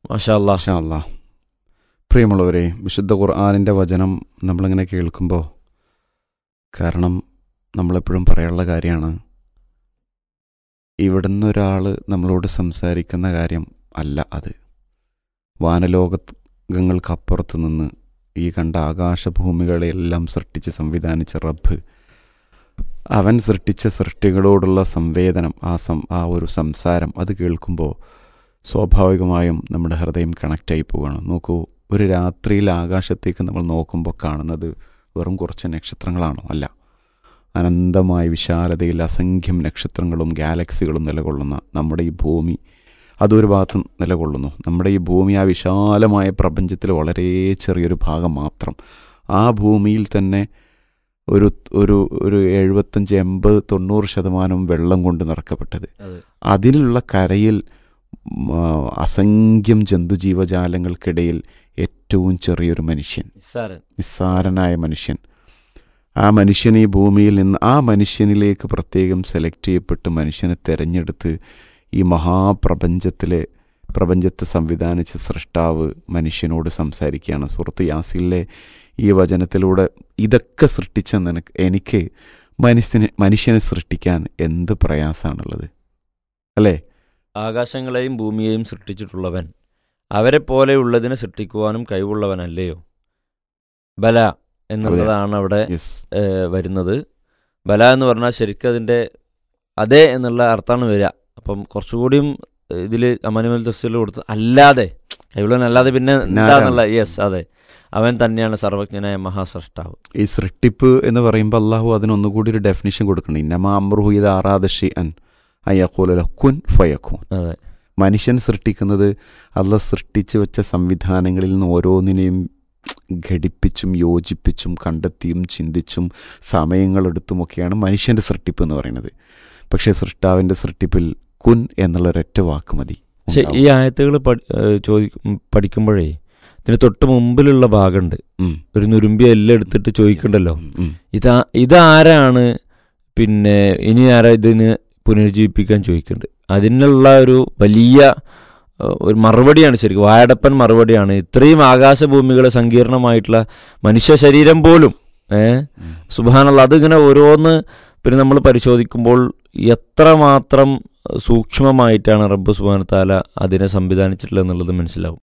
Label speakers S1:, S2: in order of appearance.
S1: മാഷാ അല്ലാ
S2: മാഷാ അല്ലാ പ്രിയമുള്ളവരെ വിശുദ്ധ ഖുർആാനിൻ്റെ വചനം നമ്മളിങ്ങനെ കേൾക്കുമ്പോൾ കാരണം നമ്മളെപ്പോഴും പറയാനുള്ള കാര്യമാണ് ഇവിടുന്ന് ഒരാൾ നമ്മളോട് സംസാരിക്കുന്ന കാര്യം അല്ല അത് വാനലോകങ്ങൾക്കപ്പുറത്ത് നിന്ന് ഈ കണ്ട ആകാശഭൂമികളെയെല്ലാം സൃഷ്ടിച്ച് സംവിധാനിച്ച റബ്ബ് അവൻ സൃഷ്ടിച്ച സൃഷ്ടികളോടുള്ള സംവേദനം ആ സം ആ ഒരു സംസാരം അത് കേൾക്കുമ്പോൾ സ്വാഭാവികമായും നമ്മുടെ ഹൃദയം കണക്റ്റായി പോവുകയാണ് നോക്കൂ ഒരു രാത്രിയിൽ ആകാശത്തേക്ക് നമ്മൾ നോക്കുമ്പോൾ കാണുന്നത് വെറും കുറച്ച് നക്ഷത്രങ്ങളാണോ അല്ല അനന്തമായ വിശാലതയിൽ അസംഖ്യം നക്ഷത്രങ്ങളും ഗാലക്സികളും നിലകൊള്ളുന്ന നമ്മുടെ ഈ ഭൂമി അതൊരു ഭാഗത്ത് നിലകൊള്ളുന്നു നമ്മുടെ ഈ ഭൂമി ആ വിശാലമായ പ്രപഞ്ചത്തിൽ വളരെ ചെറിയൊരു ഭാഗം മാത്രം ആ ഭൂമിയിൽ തന്നെ ഒരു ഒരു ഒരു എഴുപത്തഞ്ച് എൺപത് തൊണ്ണൂറ് ശതമാനം വെള്ളം കൊണ്ട് നിറക്കപ്പെട്ടത്
S1: അതെ.
S2: അതിലുള്ള കരയിൽ ഉം, ആ, അസംഖ്യം ജന്തുജീവജാലങ്ങൾക്കിടയിൽ ഏറ്റവും ചെറിയൊരു മനുഷ്യൻ
S1: നിസ്സാരൻ
S2: നിസ്സാരനായ മനുഷ്യൻ ആ മനുഷ്യൻ ഈ ഭൂമിയിൽ നിന്ന് ആ മനുഷ്യനിലേക്ക് പ്രത്യേകം സെലക്ട് ചെയ്യപ്പെട്ട് മനുഷ്യനെ തിരഞ്ഞെടുത്ത് ഈ മഹാപ്രപഞ്ചത്തിലെ പ്രപഞ്ചത്തെ സംവിധാനിച്ച സൃഷ്ടാവ് മനുഷ്യനോട് സംസാരിക്കുകയാണ് സുഹൃത്ത് യാസിലെ ഈ വചനത്തിലൂടെ ഇതൊക്കെ സൃഷ്ടിച്ച നിനക്ക് എനിക്ക് മനുഷ്യനെ മനുഷ്യനെ സൃഷ്ടിക്കാൻ എന്ത് പ്രയാസമാണുള്ളത് അല്ലേ
S1: ആകാശങ്ങളെയും ഭൂമിയെയും സൃഷ്ടിച്ചിട്ടുള്ളവൻ അവരെ പോലെയുള്ളതിനെ സൃഷ്ടിക്കുവാനും കഴിവുള്ളവനല്ലയോ ബല എന്നുള്ളതാണ് അവിടെ
S2: യെസ്
S1: ഏഹ്, വരുന്നത് ബല എന്ന് പറഞ്ഞാൽ ശരിക്കും അതിൻ്റെ അതെ എന്നുള്ള അർത്ഥമാണ് വരിക അപ്പം കുറച്ചുകൂടിയും ഇതിൽ അമാനുവൽ തഫ്സീൽ കൊടുത്ത് അല്ലാതെ കഴിവുള്ളവനല്ലാതെ പിന്നെ
S2: പിന്നെ
S1: എന്താന്നുള്ള യെസ് അതെ അവൻ തന്നെയാണ് സർവജ്ഞനായ മഹാസ്രഷ്ടാവ്
S2: ഈ സൃഷ്ടിപ്പ് എന്ന് പറയുമ്പോൾ അള്ളാഹു അതിനൊന്നുകൂടി ഒരു ഡെഫിനിഷൻ കൊടുക്കണം ഇന്നമാ അമ്രുഹു ഇത് ആറാദഷി അൻ അയ്യക്കോല കുൻ ഫയക്കൂൻ
S1: അതെ
S2: മനുഷ്യൻ സൃഷ്ടിക്കുന്നത് അള്ള സൃഷ്ടിച്ചു വെച്ച സംവിധാനങ്ങളിൽ നിന്ന് ഓരോന്നിനെയും ഘടിപ്പിച്ചും യോജിപ്പിച്ചും കണ്ടെത്തിയും ചിന്തിച്ചും സമയങ്ങളെടുത്തുമൊക്കെയാണ് മനുഷ്യൻ്റെ സൃഷ്ടിപ്പ് എന്ന് പറയുന്നത് പക്ഷേ സൃഷ്ടാവിൻ്റെ സൃഷ്ടിപ്പിൽ കുൻ എന്നുള്ള ഒരൊറ്റ വാക്ക് മതി
S1: പക്ഷെ ഈ ആയത്തുകൾ ചോദിക്കും പഠിക്കുമ്പോഴേ ഇതിന് തൊട്ട് മുമ്പിലുള്ള ഭാഗമുണ്ട്
S2: ഉം.
S1: ഒരു നുരുമ്പിയ എല്ലാം എടുത്തിട്ട് ചോദിക്കണ്ടല്ലോ
S2: ഉം.
S1: ഇതാ ഇതാരാണ് പിന്നെ ഇനി ആരാ ഇതിന് പുനരുജ്ജീവിപ്പിക്കാൻ ചോദിക്കുന്നുണ്ട് അതിനുള്ള ഒരു വലിയ ഏഹ്, ഒരു മറുപടിയാണ് ശരിക്കും വായടപ്പൻ മറുപടിയാണ് ഇത്രയും ആകാശഭൂമികളെ സങ്കീർണമായിട്ടുള്ള മനുഷ്യ ശരീരം പോലും ഏഹ്
S2: ഉം.
S1: സുബാനുള്ള അതിങ്ങനെ ഓരോന്ന് പിന്നെ നമ്മൾ പരിശോധിക്കുമ്പോൾ എത്രമാത്രം സൂക്ഷ്മമായിട്ടാണ് റബ്ബ് സുബാന താല അതിനെ സംവിധാനിച്ചിട്ടുള്ളത് എന്നുള്ളത് മനസ്സിലാവും